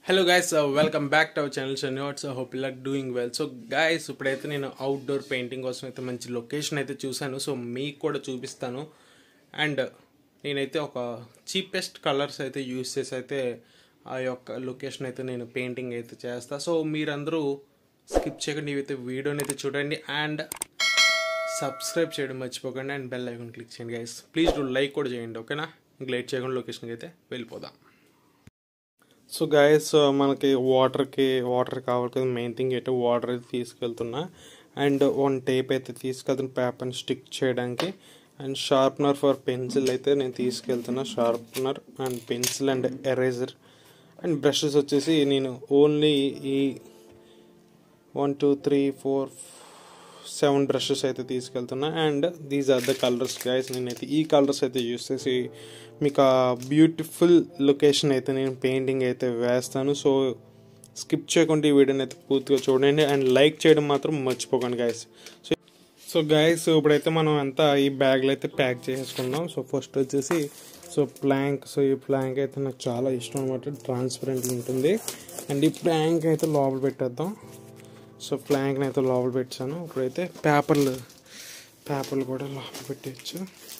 hello guys welcome back to our channel షన్వాట్స్ hope ఇలా doing well so guys ఇప్పుడైతే నేను అవుట్డోర్ పెయింటింగ్ కోసం అయితే మంచి లొకేషన్ అయితే చూశాను సో మీకు కూడా చూపిస్తాను అండ్ నేనైతే ఒక చీపెస్ట్ కలర్స్ అయితే యూస్ చేసి అయితే ఆ యొక్క లొకేషన్ అయితే నేను పెయింటింగ్ అయితే చేస్తా సో మీరందరూ స్కిప్ చేయకుండా ఇవైతే వీడియోని అయితే చూడండి అండ్ సబ్స్క్రైబ్ చేయడం మర్చిపోకండి అండ్ బెల్ ఐకాన్ క్లిక్ చేయండి గైస్ ప్లీజ్ డూ లైక్ కూడా చేయండి ఓకేనా ఇంక లేట్ చేయకుండా లొకేషన్కి అయితే వెళ్ళిపోదాం సో గైస్ మనకి వాటర్కి వాటర్ కావాలి కదా మెయిన్ థింగ్ అయితే వాటర్ అయితే తీసుకెళ్తున్నా అండ్ వన్ టేప్ అయితే తీసుకెళ్తున్నా పేపర్ని స్టిక్ చేయడానికి అండ్ షార్ప్నర్ ఫర్ పెన్సిల్ అయితే నేను తీసుకెళ్తున్నా sharpener and pencil and eraser and brushes వచ్చేసి నేను ఓన్లీ ఈ one two three four seven brushes అయితే తీసుకెళ్తున్నా and these are the colours guys నేనైతే ఈ కలర్స్ అయితే యూస్ చేసి మీకు ఆ బ్యూటిఫుల్ లొకేషన్ అయితే నేను పెయింటింగ్ అయితే వేస్తాను సో స్కిప్ చేయకుండా ఈ వీడియోని అయితే పూర్తిగా చూడండి అండ్ లైక్ చేయడం మాత్రం మర్చిపోకండి గైస్ సో సో గైస్ ఇప్పుడైతే మనం అంతా ఈ బ్యాగ్లో అయితే ప్యాక్ చేసుకుందాం సో ఫస్ట్ వచ్చేసి సో ప్లాంక్ సో ఈ ప్లాంక్ అయితే నాకు చాలా ఇష్టం అనమాట ట్రాన్స్పరెంట్ ఉంటుంది అండ్ ఈ ప్లాంక్ అయితే లోపల పెట్టేద్దాం సో ప్లాంక్ని అయితే లోపల పెట్టాను ఇప్పుడైతే పేపర్లు పేపర్లు కూడా లోపల పెట్టచ్చు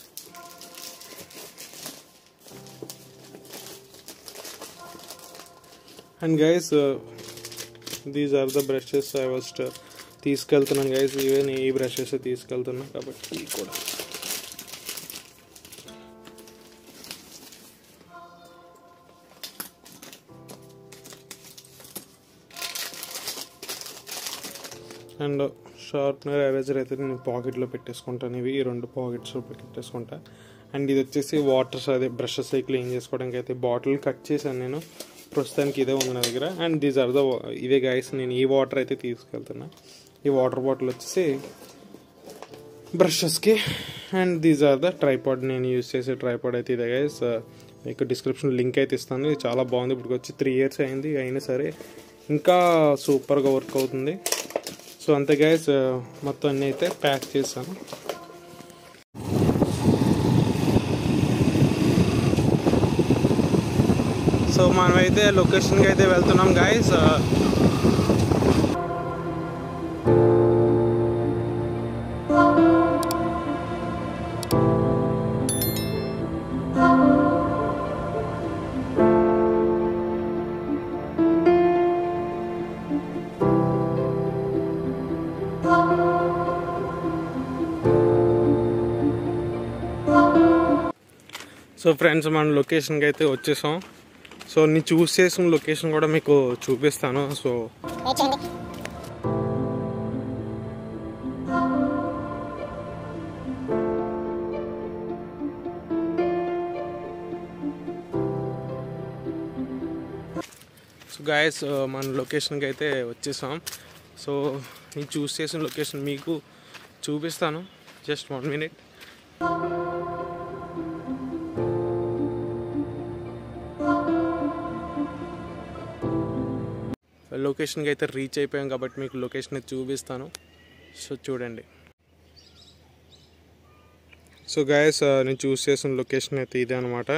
and guys these are the brushes I was తీసుకెళ్తున్నాను గైస్ ఈవెన్ ఈ బ్రషెస్ తీసుకెళ్తున్నా కాబట్టి ఇవి కూడా అండ్ షార్ప్నర్ ఎరేజర్ అయితే నేను పాకెట్లో పెట్టేసుకుంటాను ఇవి ఈ రెండు పాకెట్స్లో పెట్టేసుకుంటా అండ్ ఇది వచ్చేసి వాటర్స్ అదే బ్రషెస్ క్లీన్ చేసుకోవడానికి అయితే బాటిల్ కట్ చేశాను నేను ప్రస్తుతానికి ఇదే ఉంది నా దగ్గర అండ్ దీస్ ఆర్ ద ఇదే గాయస్ నేను ఈ వాటర్ అయితే తీసుకెళ్తున్నా ఈ వాటర్ బాటిల్ వచ్చేసి బ్రషెస్కి and these are the tripod నేను యూస్ చేసే ట్రైపాడ్ అయితే ఇదే గైస్ మీకు డిస్క్రిప్షన్ లింక్ అయితే ఇస్తాను ఇది చాలా బాగుంది ఇప్పుడు వచ్చి త్రీ ఇయర్స్ అయింది అయినా సరే ఇంకా సూపర్గా వర్క్ అవుతుంది సో అంతే గైస్ మొత్తం అన్నీ అయితే ప్యాక్ చేశాను సో మనమైతే లొకేషన్కి అయితే వెళ్తున్నాం గాయస్ సో ఫ్రెండ్స్ మన లొకేషన్కి అయితే వచ్చేసాం సో నేను చూస్ చేసిన లొకేషన్ కూడా మీకు చూపిస్తాను సో సో గాయస్ మన లొకేషన్కి అయితే వచ్చేసాం సో నేను చూస్ చేసిన లొకేషన్ మీకు చూపిస్తాను జస్ట్ వన్ మినిట్ లొకేషన్కి అయితే రీచ్ అయిపోయాం కాబట్టి మీకు లొకేషన్ చూపిస్తాను సో చూడండి సో గాయస్ నేను చూస్ చేసిన లొకేషన్ అయితే ఇదే అనమాట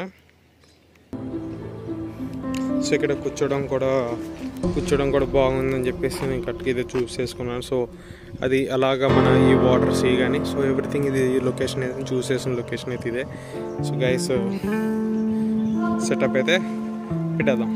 సో ఇక్కడ కూర్చోవడం కూడా కూర్చోవడం కూడా బాగుందని చెప్పేసి నేను కరెక్ట్గా ఇదే చూస్ చేసుకున్నాను సో అది అలాగా మన ఈ వాటర్ సీ కానీ సో ఎవ్రీథింగ్ ఇది లొకేషన్ అయితే చూస్ చేసిన లొకేషన్ అయితే ఇదే సో గైస్ సెటప్ అయితే పెట్టేద్దాం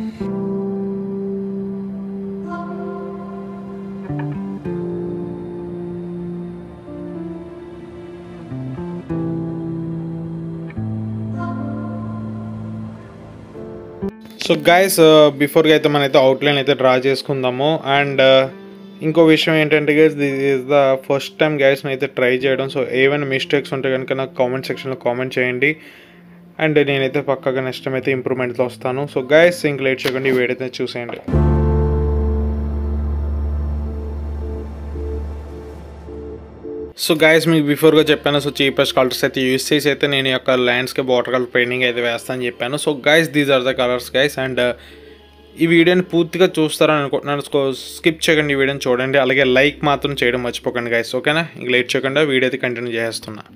సో గైస్ బిఫోర్గా అయితే మనైతే అవుట్లైన్ అయితే డ్రా చేసుకుందాము అండ్ ఇంకో విషయం ఏంటంటే guys this is the first time guys అయితే ట్రై చేయడం సో ఏమైనా మిస్టేక్స్ ఉంటే కనుక నాకు కామెంట్ సెక్షన్లో కామెంట్ చేయండి అండ్ నేనైతే పక్కగా నెక్స్ట్ టైం అయితే ఇంప్రూవ్మెంట్తో వస్తాను సో గైస్ ఇంక లేట్ చేయకుండా ఈ వీడియో అయితే చూసేయండి సో గైస్ మీకు బిఫోర్గా చెప్పాను సో చీపెస్ట్ కలర్స్ అయితే యూస్ చేసి అయితే నేను యొక్క ల్యాండ్స్కేప్ వాటర్ కలర్ పెయింటింగ్ అయితే వేస్తానని చెప్పాను so guys these are the colours guys and ఈ వీడియోని పూర్తిగా చూస్తారని అనుకుంటున్నాను స్కిప్ చేయకండి ఈ వీడియోని చూడండి అలాగే లైక్ మాత్రం చేయడం మర్చిపోకండి గైస్ ఓకేనా ఇంక లేట్ చేయకుండా వీడియో అయితే కంటిన్యూ చేస్తున్నా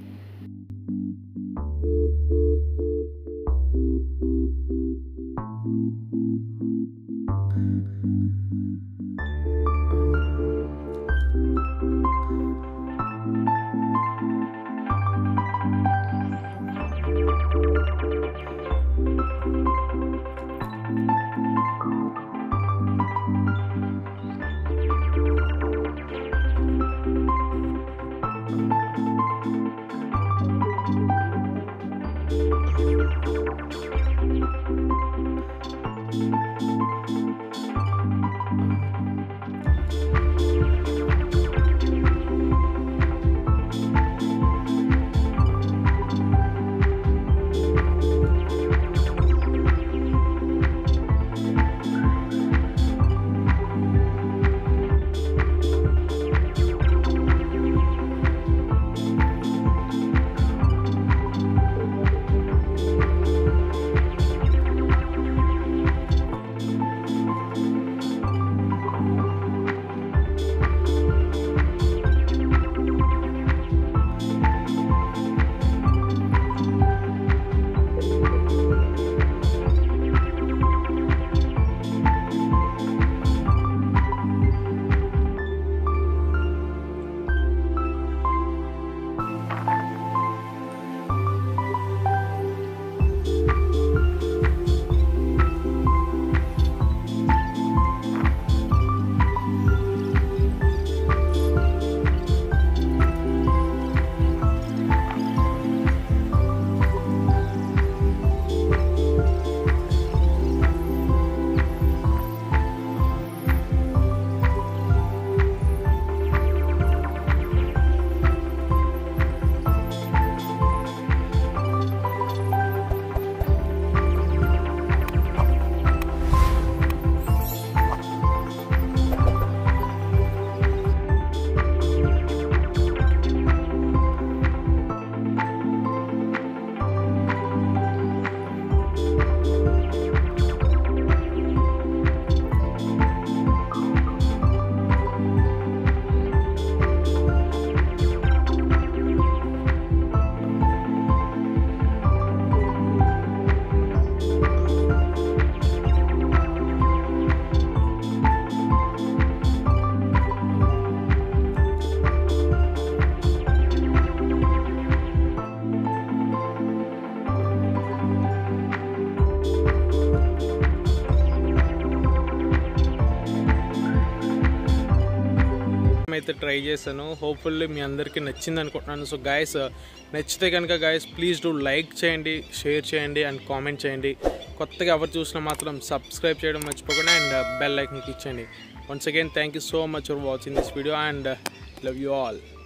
అయితే ట్రై చేశాను హోప్ఫుల్లీ మీ అందరికీ నచ్చింది అనుకుంటున్నాను సో గాయస్ నచ్చితే కనుక గాయస్ ప్లీజ్ డూ లైక్ చేయండి షేర్ చేయండి అండ్ కామెంట్ చేయండి కొత్తగా ఎవరు చూసినా మాత్రం సబ్స్క్రైబ్ చేయడం మర్చిపోకుండా అండ్ బెల్ ఐకన్కి ఇచ్చేయండి once again thank you so much for watching this video and love you all